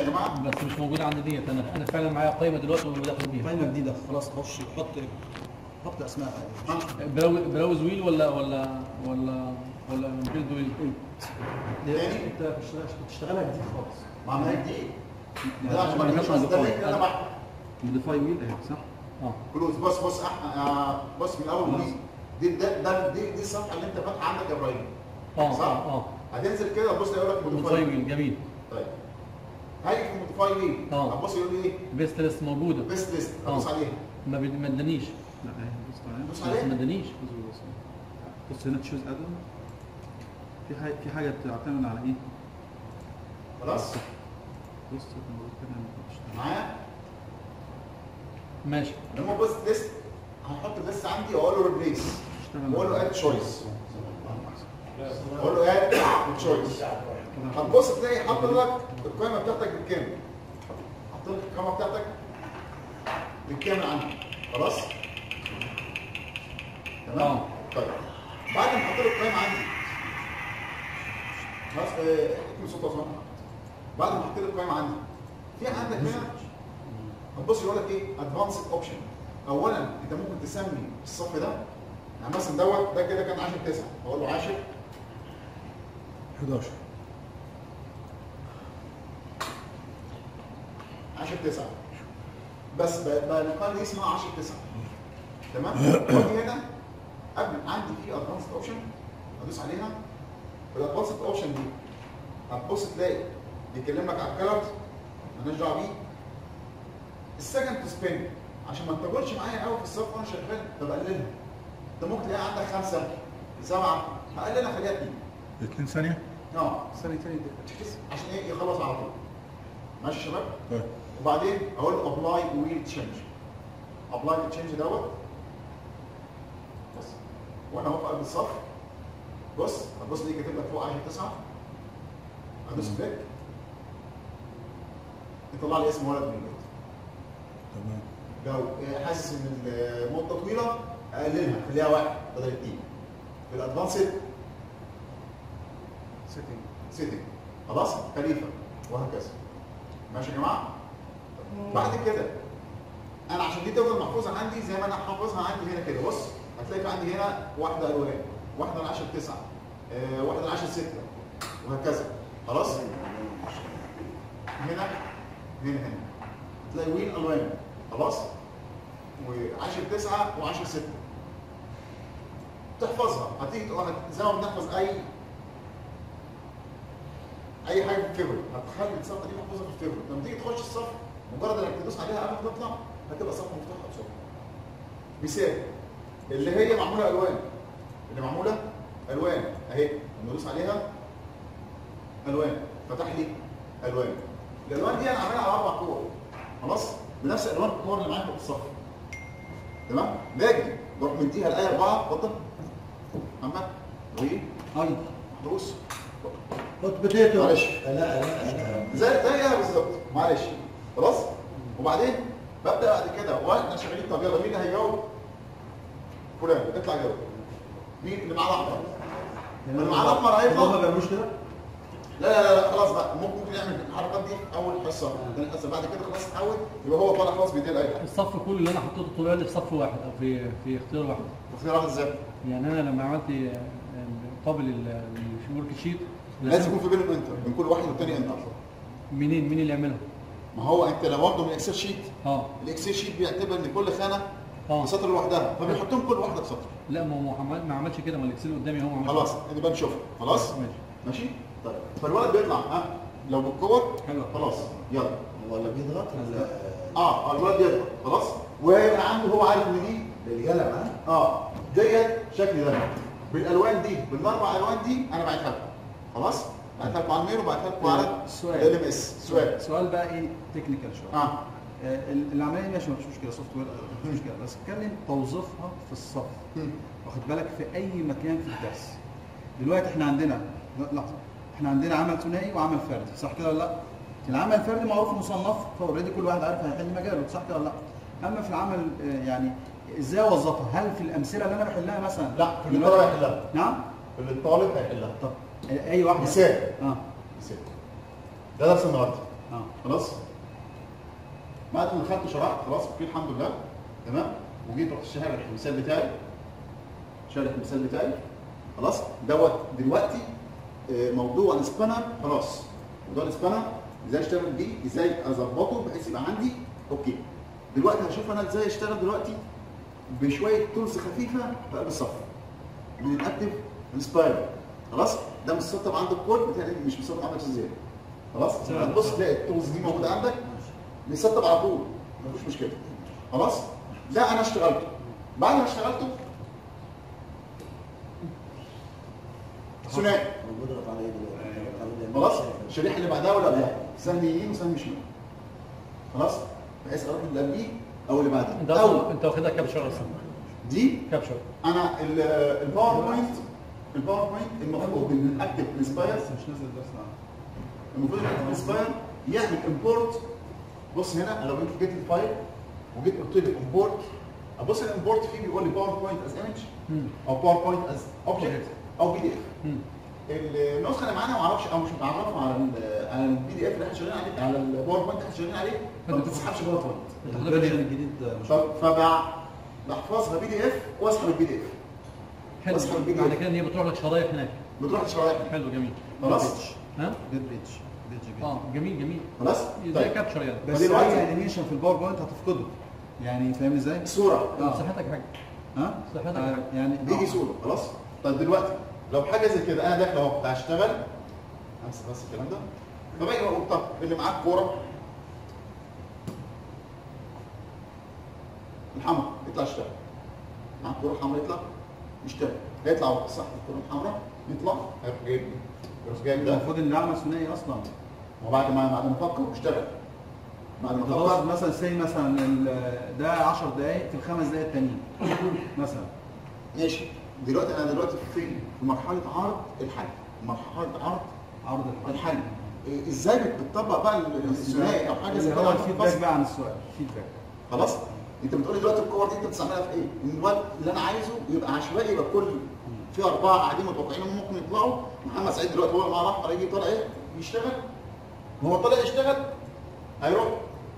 جماعه بس مش موجود عندي ديت انا انا فعلا معايا قائمه دلوقتي وداخل بيها قائمه جديده خلاص خش حط حط اسماء ها؟ براوز براوز ويل ولا ولا ولا ولا بيلد ويل تاني؟ انت بتشتغل- بتشتغلها جديد خالص ما عملها جديد لا، ده عشان ما عشان تجيش ما بس ده نحطش اللي انا بحكي موديفاي ويل اهي صح؟ اه كلوز بص بص أح... آه بص من الاول وجديد دي ده, ده دي, دي الصفحه اللي انت فاتحه عندك يا ابراهيم اه صح؟ اه اه هتنزل كده تبص يقول لك موديفاي موديفاي ويل جميل طيب هاجي في موديفاي ويل اه. هتبص يقول لي ايه؟ بيست ليست موجوده بيست ليست اه. هتبص عليها ما بد- ما ادانيش لا اهي بص عليها بص بس ما عليها ادانيش بص بص بص هنا تشوز ادم في حاجه في حاجه بتعتمد على ايه؟ خلاص بص الموضوع كده ما بتشتغل. معايا ماشي لما بص ليست هحط الليست عندي واقول له ريبليس اشتغل واقول له اد تشويس اقول له اد تشويس هتبص تلاقي حاطط لك القائمه بتاعتك بالكامل حاطط لك القائمه بتاعتك بالكامل عندك خلاص تمام اه. طيب بعد ما احط لك القائمه عندي خلاص آه، اكتب صوت اصلا بعد ما احط لك القائمه عندي في عندك هنا هتبص يقول لك ايه ادفانسد اوبشن اولا انت ممكن تسمي الصف ده يعني مثلا دوت ده كده كان 10 9 اقول له 10 11 10 9 بس بقى بقى القائمه دي اسمها 10 9 تمام واجي هنا قبل عندي في ادفانسد اوبشن ادوس عليها الادفانسد اوبشن دي هتبص تلاقي بيكلم لك على الكلر مالناش دعوه بيه السكند تو سبين عشان ما تطولش معايا قوي في الصف وانا شغال فبقللها انت ممكن تلاقي عندك خمسه سبعه هقللها خليها اتنين 2 ثانيه اه ثانيه ثانيه دي عشان ايه يخلص على طول ماشي يا شباب طيب وبعدين اقول له ابلاي ويل تشينج ابلاي تشينج دوت بس وانا اهو في قلب الصف بص هتبص ليه كاتب لك فوق 10 9 هدوس كليك يطلع لي اسم ولد من البيت تمام لو حاسس ان المده طويله اقللها خليها واحد بدل اثنين في الادفانسد سيتنج سيتنج خلاص خليفه وهكذا ماشي يا جماعه بعد كده انا عشان دي تفضل محفوظه عندي زي ما انا حافظها عندي هنا كده بص هتلاقي في عندي هنا واحده الوان واحده من 10 9 آه واحده من 10 6 وهكذا خلاص هنا هنا هنا هتلاقي وين الوان خلاص و10 9 و10 6 تحفظها هتيجي تقول زي ما بنحفظ اي اي حاجه في الفيفر هتخلي الصفحه دي محفوظه في الفيفر لما تيجي تخش الصف مجرد انك تدوس عليها قبل ما تطلع هتبقى صفحه مفتوحه بسرعه مثال اللي هي معموله الوان اللي معموله الوان اهي لما ادوس عليها الوان فتح لي الوان الالوان دي انا عاملها على اربع كور خلاص بنفس الوان الكور اللي معايا في الصف تمام باجي بروح مديها الايه اربعه اتفضل محمد وايه هاي محروس حط بوتيتو معلش. لا لا لا زي زيها بالظبط معلش خلاص وبعدين ببدا بعد كده واحنا شغالين طب يلا مين اللي هيجاوب؟ فلان اطلع جاوب مين اللي معاه الاحمر؟ اللي معاه الاحمر هم ما هيطلع بيعملوش كده لا لا لا, لا خلاص بقى ممكن ممكن يعمل الحركات دي في اول حصه ثاني حصه بعد كده خلاص اتعود يبقى هو طالع خلاص بيدير اي حاجه الصف كله اللي انا حطيته طول الوقت في صف واحد او في في اختيار واحد واخدين واحد ازاي؟ يعني انا لما عملت آه، قابل الورك شيت لازم يكون في بينهم انتر بين كل واحد والتاني انتر منين مين اللي يعملها؟ ما هو انت لو واخده من الاكسل شيت اه الاكسل شيت بيعتبر ان كل خانه اه بسطر لوحدها فبيحطهم كل واحده بسطر لا ما هو عمل- ما عملش كده ما الاكسل قدامي هو عمل خلاص نبقى نشوفها خلاص ماشي ماشي طيب فالولد بيطلع ها لو بالكور حلو. خلاص يلا ولا بيضغط ولا اه الولد يضغط خلاص وهيبقى عنده هو عارف ان دي بالقلم ها اه ديت شكل ده بالالوان دي بالاربع الوان دي انا بعتها لكم خلاص بعتها لكم على الميل وبعتها لكم على سؤال. ال ام اس سؤال سؤال بقى ايه تكنيكال شويه اه آه، ال- العمليه ماشي مفيش مشكله سوفت وير مفيش مشكله بس اتكلم توظيفها في الصف مم. واخد بالك في اي مكان في الدرس دلوقتي احنا عندنا لا- لحظه احنا عندنا عمل ثنائي وعمل فردي صح كده ولا لا العمل الفردي معروف مصنف فاوريدي كل واحد عارف هيحل مجاله صح كده ولا لا اما في العمل آه، يعني ازاي اوظفها هل في الامثله اللي انا بحلها مثلا لا في اللي الطالب هيحلها نعم في اللي الطالب هيحلها طب آه، اي واحده مثال اه مثال ده درس النهارده اه خلاص بعد ما دخلت شرحت خلاص اوكي الحمد لله تمام وجيت رحت شارح المثال بتاعي شارح المثال بتاعي خلاص دوت دلوقتي آه، موضوع السبانر خلاص موضوع السبانر ازاي اشتغل بيه ازاي اظبطه بحيث يبقى عندي اوكي دلوقتي هشوف انا ازاي اشتغل دلوقتي بشويه تولز خفيفه في قلب الصف من الاكتف انسباير خلاص ده مسطب عندك كود بتاعي مش مسطب عندك ازاي خلاص هتبص تلاقي التولز دي موجوده عندك بيسطب على طول مفيش مشكله خلاص ده انا اشتغلته بعد ما اشتغلته ثنائي بضغط عليه دلوقتي خلاص الشريحه اللي بعدها ولا قبلها سهم يمين وسهم شمال خلاص بحيث اروح اللي قبليه او اللي بعديه انت او اصلا انت واخدها كابشر اصلا دي كابشر انا ال- الباوربوينت الباوربوينت المفروض ان الاكتف انسباير بس مش نازل الدرس معانا المفروض الاكتف انسباير يعمل امبورت بص هنا انا لو جيت جيت الفايل وجيت قلت له امبورت ابص الامبورت فيه بيقول لي باوربوينت از ايمج او باوربوينت از اوبجكت او بي دي اف النسخه اللي معانا ما اعرفش او مش متعرفه على ال على البي دي اف اللي احنا شغالين عليه على الباوربوينت اللي احنا شغالين عليه ما بتسحبش باوربوينت الفيرجن الجديد مش فبحفظها بي دي اف واسحب البي دي اف حلو واسحب البي دي بعد اف كده ان هي بتروح لك شرايح هناك بتروح لشرايح حلو جميل خلاص ها بيت بيتش بيتش بيت اه جميل جميل خلاص زي طيب كابشر يعني بس ودي الوقت- اي انيميشن في الباوربوينت هتفقده يعني فاهم ازاي؟ صوره آه. صحتك حاجه ها؟ صحتك آه، يعني بيجي صوره خلاص طيب دلوقتي لو حاجه زي كده انا داخل اهو هشتغل امسك بس الكلام ده فباجي اقول طب اللي معاك كوره الحمراء يطلع اشتغل معاك كوره حمراء يطلع يشتغل هيطلع صح الكوره الحمراء يطلع هيروح جايب دي يروح جايب ده المفروض ان العمل ثنائي اصلا وبعد ما بعد ما افكر اشتغل بعد ما خلاص افكر مثلا سي مثلا ال- ده 10 دقائق في الخمس دقائق التانيين مثلا ماشي دلوقتي انا دلوقتي فين؟ في مرحله عرض الحل مرحله عرض عرض الحل إيه، ازاي بت- بتطبق بقى الثنائي او حاجه زي اللي كده هو على الفيدباك الفصل؟ بقى عن السؤال فيدباك خلاص انت بتقولي دلوقتي الكور دي انت بتستعملها في ايه؟ ان الوقت اللي انا عايزه يبقى عشوائي يبقى كل في اربعه قاعدين متوقعين انهم ممكن يطلعوا محمد سعيد دلوقتي هو اللي معاه الاحمر يجي طالع ايه؟ يشتغل هو طالع يشتغل هيروح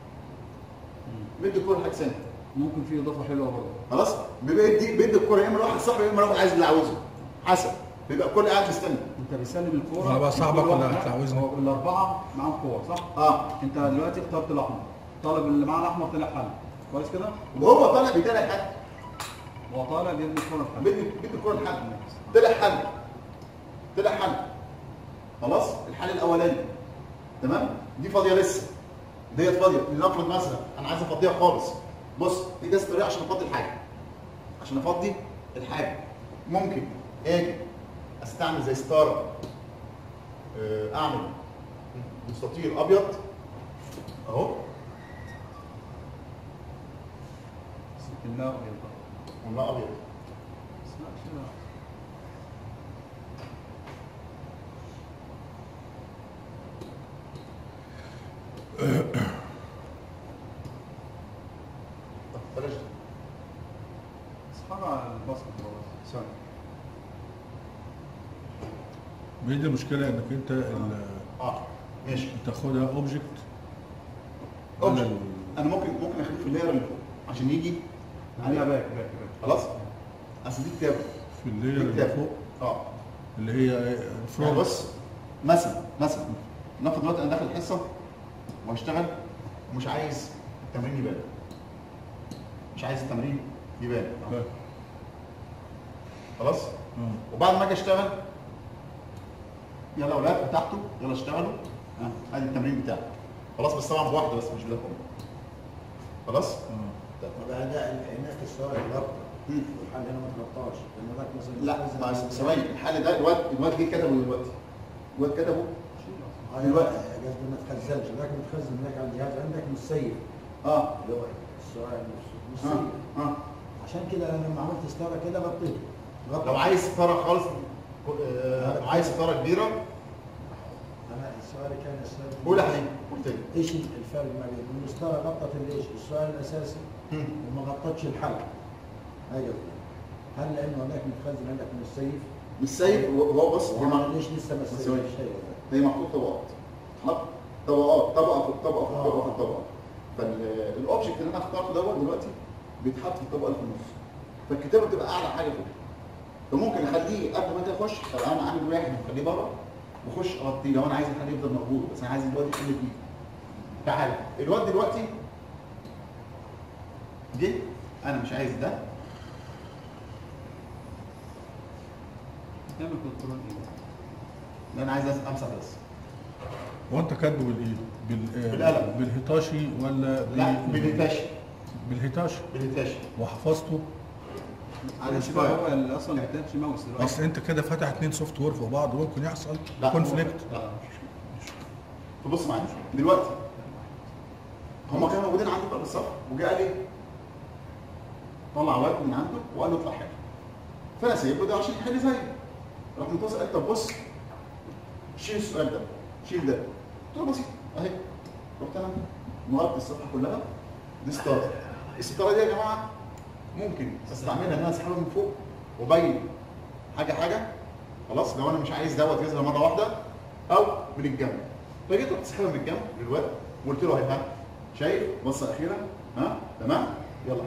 مدي الكوره لحد ثاني ممكن في اضافه حلوه برضه خلاص بيبقى يدي بيدي الكوره يا اما لواحد صاحبه يا اما لواحد عايز اللي عاوزه حسب بيبقى الكل قاعد مستني انت بيسلم الكوره يبقى صاحبك كل ولا واحد- هتعوزني؟ هو الاربعه معاهم كور صح؟ اه انت دلوقتي اخترت الاحمر طالب اللي معاه الاحمر طلع حل كويس كده؟ وهو طالع بيديلك حد هو طالع بيرمي الكوره في حل بيدي بيدي الكوره لحد طلع حل طلع حل خلاص الحل الاولاني تمام دي فاضيه لسه ديت فاضيه لنفرض مثلا انا عايز افضيها خالص بص دي كذا طريقه عشان افضي الحاجه عشان افضي الحاجه ممكن اجي استعمل زي ستاره آه، اعمل مستطيل ابيض اهو لا ابيض ولا ابيض بس لا شيء طب بلاش ده. اصحاب على الباسكت بس ثانيه بيدي المشكله انك انت ال- اه ماشي تاخدها اوبجكت اوبجكت انا ممكن ممكن اخليه في اللاير اللي فوق عشان يجي عليها باك باك باك خلاص اصل دي كتابه في دي اللاير اللي كتابه فوق اه اللي هي يعني الفرونت بص مثلا مثلا ناخد دلوقتي انا داخل الحصه وهشتغل ومش عايز التمرين يبان مش عايز التمرين يبان باك. خلاص آه. وبعد ما اجي اشتغل يلا اولاد فتحته يلا اشتغلوا ها ادي التمرين بتاعي خلاص بس طبعا بواحده بس مش بلاكم خلاص آه. وبعدها هناك السؤال الربط مم. والحل هنا ما تغطاش لان هناك مثلا لا ما ثواني الحل ده الواد الواد جه كتبه دلوقتي الواد كتبه دلوقتي قصدي ما تخزنش هناك متخزن هناك على الجهاز عندك مش سيف اه اللي هو السؤال نفسه مش اه سيف اه عشان كده انا لما عملت ستاره كده غطيته غطى لو عايز ستاره خالص آه، لو عايز ستاره كبيره انا السؤال كان السؤال قول يا حبيبي قلت لي ايش الفرق ما بين إن الستاره غطت الايش السؤال الاساسي وما غطتش الحل هاي قصدي هل لانه هناك متخزن عندك من السيف مش سايب هو بص هي وما مع- ليش لسه ما بس سيف ثواني. شيء هي محطوطه وقت حط طبقات طبقه في الطبقه في الطبقه في الطبقه فالاوبجكت اللي انا اخترته دوت دلوقتي بيتحط في الطبقه اللي في النص فالكتابه بتبقى اعلى حاجه فوق فممكن اخليه قبل ما انت تخش طب انا عامل واحد واخليه بره واخش اغطيه لو انا عايز اخليه يفضل موجود بس انا عايز الواد يحل فيه تعالى الواد دلوقتي جه انا مش عايز ده تعمل كنترول ايه ده انا عايز امسح بس هو انت كاتبه بالايه؟ بال آه، بالقلم. بالهيتاشي ولا لا بال- بالهتاشي بالهيتاشي بالهتاشي وحفظته على مش بقى هو سباير اللي اصلا ما كتبش ماوس دلوقتي بس انت كده فاتح اتنين سوفت وير فوق بعض ممكن يحصل لا كونفليكت لا فبص معايا دلوقتي هما كانوا موجودين عندي بقى بالصف وجاء قال لي طلع واد من عنده وقال له اطلع حل فانا سايبه ده عشان يحل زيي راح متصل قال طب بص شيل السؤال ده شيل ده قلت له بسيط اهي رحت انا مغطي الصفحه كلها دي ستار الستاره دي يا جماعه ممكن استعملها ان انا اسحبها من فوق وابين حاجه حاجه خلاص لو انا مش عايز دوت يظهر مره واحده او من الجنب فجيت رحت سحبها من الجنب للواد وقلت له اهي ها شايف بصه اخيره ها تمام يلا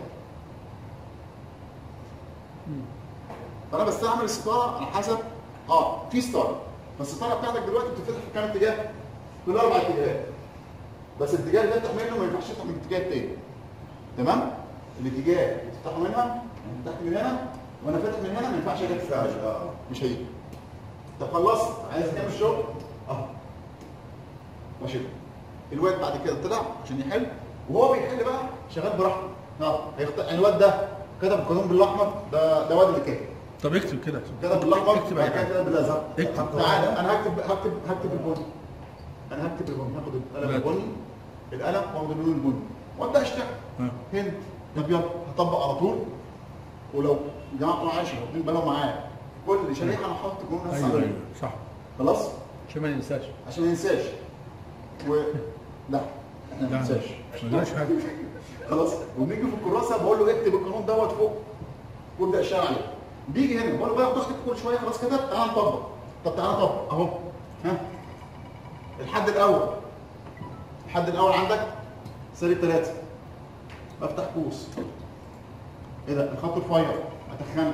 فانا بستعمل الستاره على حسب اه في ستاره فالستاره بتاعتك دلوقتي بتتفتح في كام اتجاه؟ في الاربع اتجاهات بس الاتجاه اللي تفتح منه ما ينفعش تفتح من الاتجاه التاني تمام؟ الاتجاه اللي تفتحه منها يعني فتحت من هنا وانا فاتح من هنا ما ينفعش اجي في اه مش هيجي طب خلصت عايز تعمل شغل اه ماشي الواد بعد كده طلع عشان يحل وهو بيحل بقى شغال براحته اه هيختار يعني الواد ده كتب القانون بالاحمر ده ده واد اللي كاتب طب اكتب كده كده بالاحمر اكتب بعد اي كده حاجه كده بالازرق اكتب. تعالى انا هكتب هكتب هكتب البني انا هكتب البني هاخد القلم ماشي. البني القلم واخد اللون البني وابدا اشتغل ها. هند طب يلا هطبق على طول ولو جماعه بتوع عايشه واخدين بالهم معايا كل شريحه انا هحط قانون نفس ايوه عليه. ايوه صح خلاص عشان ما ننساش عشان ما ينساش و لا احنا ما لا ننساش ما قلناش حاجه خلاص وبنيجي في الكراسه بقول له اكتب القانون دوت فوق وابدا اشتغل عليه بيجي هنا بقول له بقى بتكتب كل شويه خلاص كتبت تعال نطبق طب تعال نطبق اهو ها الحد الاول الحد الاول عندك سالب ثلاثه بفتح قوس ايه ده الخط رفيع اتخنه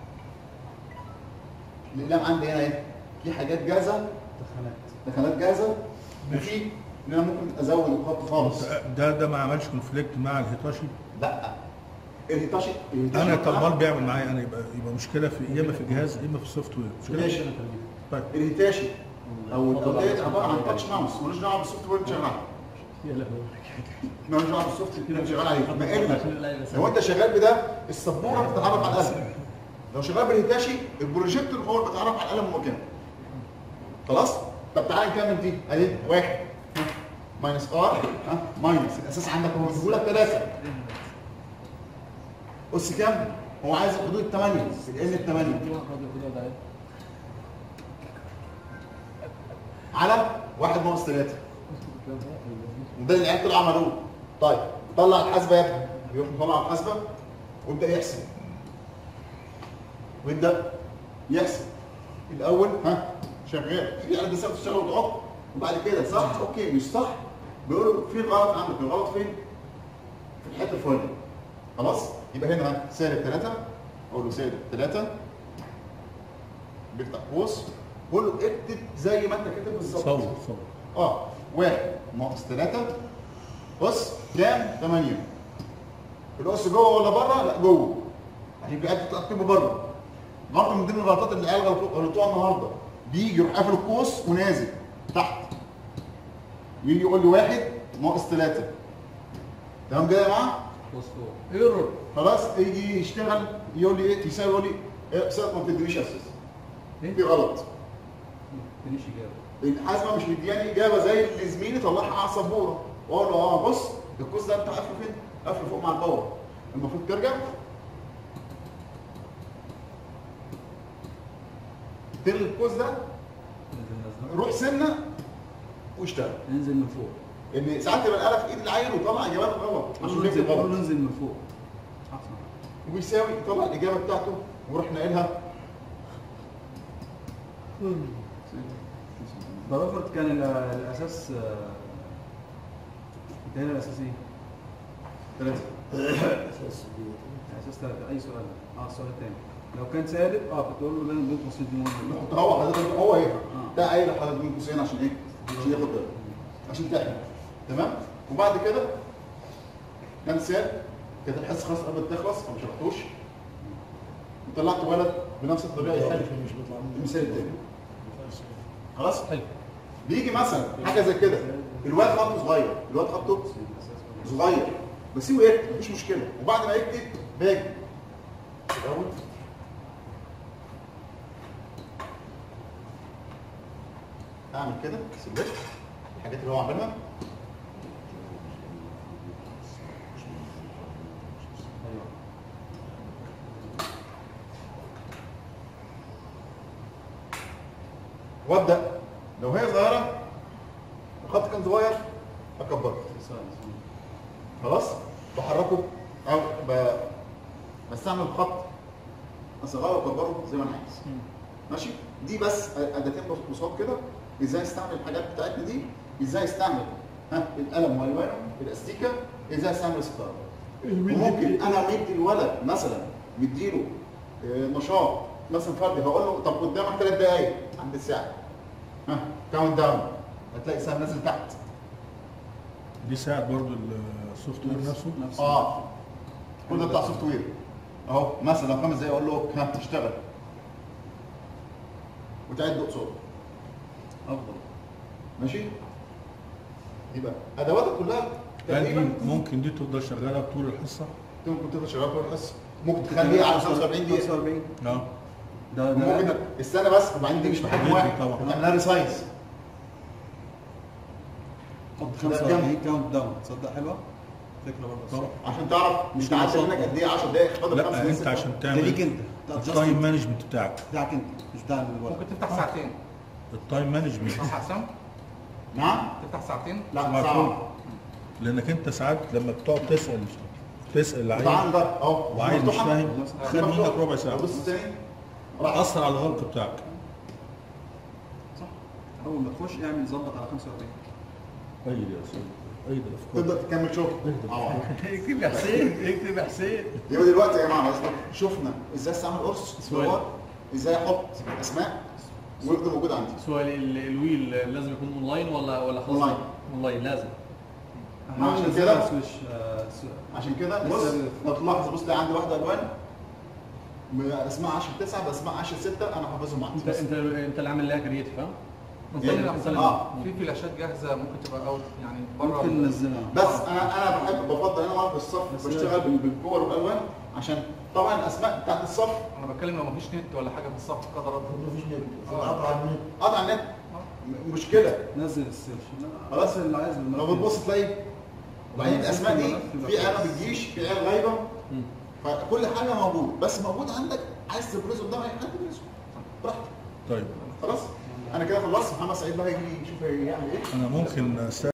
الاقلام عندي هنا ايه في حاجات جاهزه دخلات دخلات جاهزه وفي ان انا ممكن ازود الخط خالص ده ده ما عملش كونفليكت مع الهيتاشي لا الهيتاشي الهيتاشي انا بتاعها- طلبان بيعمل معايا انا يبقى يبقى مشكله في يا اما في الجهاز يا اما في السوفت وير مش كده؟ ماشي طيب الهيتاشي او او ديت عباره عن تاتش ماوس ملوش دعوه بالسوفت وير اللي شغال عليه يا لهوي ملوش دعوه بالسوفت وير اللي شغال عليه ما عشان إلا لا يبقى لو انت شغال بده السبوره بتتعرف على القلم لو شغال بالهيتاشي البروجيكتور هو اللي بيتعرف على القلم ومكانه خلاص طب تعالى نكمل دي ادي واحد ها، ماينس ار ها ماينس الاساس عندك هو بيقول لك ثلاثه اس كام؟ هو عايز الحدود 8 لان ال 8 على واحد ناقص ثلاثة وده اللي العيال طلعوا عملوه طيب طلع الحاسبة يا ابني يروح مطلع الحاسبة ويبدأ يحسب ويبدأ يحسب الأول ها شغال في عدد ساعات تشتغل وتعق وبعد كده صح اوكي مش صح بيقولوا في غلط عندك الغلط فين؟ في الحتة الفلانية خلاص يبقى هنا ها سالب ثلاثة اقول له سالب ثلاثة بيفتح قوس بقول له اكتب زي ما انت كاتب بالظبط صور صور اه واحد ناقص ثلاثة بص كام؟ 8 القص جوه ولا بره؟ لا جوه هيبقى قاعد تكتبه بره غلطة من ضمن الغلطات اللي العيال غلطو- غلطوها النهارده بيجي يروح قافل القوس ونازل تحت يجي يقول لي واحد ناقص ثلاثة تمام كده يا جماعة؟ ايرور خلاص يجي يشتغل يقول لي ايه يساوي يقول لي ايه ساعة ما بتدينيش اساس ايه؟ في غلط مفيش اجابه الحاسبه مش مدياني اجابه زي اللي زميلي طلعها على السبوره واقول له اه بص الكوز ده انت قافله فين؟ قافله فوق مع الباور المفروض ترجع تلغي الكوز ده ننزل نزل روح سنه واشتغل ننزل من فوق ان ساعات تبقى الاله في ايد العيل ويطلع اجابات غلط عشان قول له بيكتب ننزل قول له غلط ننزل من فوق احسن ويساوي يطلع الاجابه بتاعته ويروح ناقلها ده روبرت كان ال- الاساس آه، انت هنا الاساس ايه؟ ثلاثه اساس دي اساس ثلاثه اي سؤال اه السؤال الثاني لو كان سالب اه بتقول له لازم بين قوسين دي مهمه نحط هو حضرتك هو ايه ده قايل لحضرتك بين قوسين عشان ايه؟ عشان ياخد باله عشان تحمي تمام وبعد كده كان سال كانت الحصه خلاص قبل تخلص فما شرحتوش وطلعت ولد بنفس الطريقه يحل مش بيطلع منه المثال التاني خلاص حلو بيجي مثلا حاجه زي كده الواد خطه صغير الواد خطه صغير بسيبه يكتب مفيش مشكله وبعد ما يكتب باجي الاول اعمل كده سلكت الحاجات اللي هو عاملها وابدا لو هي صغيره الخط كان صغير اكبره خلاص بحركه او ب... بستعمل الخط اصغره واكبره زي ما انا عايز ماشي دي بس اداتين بسيط كده ازاي استعمل الحاجات بتاعتنا دي ازاي استعمل ها القلم والوانه الاستيكه ازاي استعمل الستاره وممكن انا مدي الولد مثلا مديله آه، نشاط مثلا فردي هقول له طب قدامك ثلاث دقايق عند الساعه ها كاونت داون هتلاقي الساعه نازل تحت دي ساعد برضو السوفت وير نفسه نفسه اه كل ده بتاع سوفت وير اهو مثلا خمس دقايق اقول له ها تشتغل وتعد قصاد افضل ماشي دي بقى ادواتك كلها هل دي تقريبا ممكن دي تفضل شغاله طول الحصه؟ ممكن تفضل شغال طول الحصه ممكن تخليه على 45 دقيقه 45 اه ده ده ممكن أقل. استنى بس وبعدين دي مش محتاج جدا واحد طبعا. تعملها ريسايز حط ده 45 كاونت داون تصدق حلوه فكره برضه طبعا عشان تعرف مش مش تعدي نشاط. منك قد ايه 10 دقائق فاضل لا خمس انت دقايق عشان ده ليك تعمل انت التايم مانجمنت بتاعك بتاعك انت مش بتاع الولد ممكن تفتح ساعتين التايم مانجمنت صح يا حسام؟ نعم تفتح ساعتين لا مفهوم. صعب لانك انت ساعات لما بتقعد تسال تسال اللعيب طبعا ده اهو وعيل مش مفتوحة. فاهم خد مفتوحة. منك ربع ساعه بص الثاني راح اثر على الغلط بتاعك صح اول ما تخش اعمل ظبط على 45 ايد يا سيدي ايد الافكار تبدا تكمل شغل مع بعض اكتب يا حسين اكتب يا حسين يبقى دلوقتي يا جماعه أصلاً شفنا ازاي استعمل قرص سؤال. صور ازاي احط اسماء ويفضل موجود عندي سؤال ال- الويل لازم يكون اونلاين ولا ولا خلاص أونلاين. اونلاين لازم عشان كده سويش آه، سو- عشان كده لسه بص ب- لو تلاحظ بص تلاقي عندي واحده الوان م- اسمها 10 9 باسماء 10 6 انا حافظهم انت عندي انت انت اللي عامل لها كرييتيف ها؟ انت إيه؟ اللي- انت اللي- آه. في فلاشات جاهزه ممكن تبقى اوت يعني بره ممكن ننزلها بس انا انا بحب بفضل انا واقف في الصف بس بشتغل بال- بالكور والالوان عشان طبعا الاسماء بتاعت الصف انا بتكلم لو مفيش نت ولا حاجه في الصف قدر الله مفيش نت في قطع النت قطع النت م- مشكله نزل السيرش خلاص. اللي عايز لو بتبص تلاقي وبعدين الاسماء دي في عيال ما بتجيش في عيال غايبه فكل حاجه موجود بس موجود عندك عايز تبرزه قدام اي حد تبرزه براحتك طيب خلاص انا كده خلصت محمد سعيد بقى يجي يشوف هيعمل ايه انا ممكن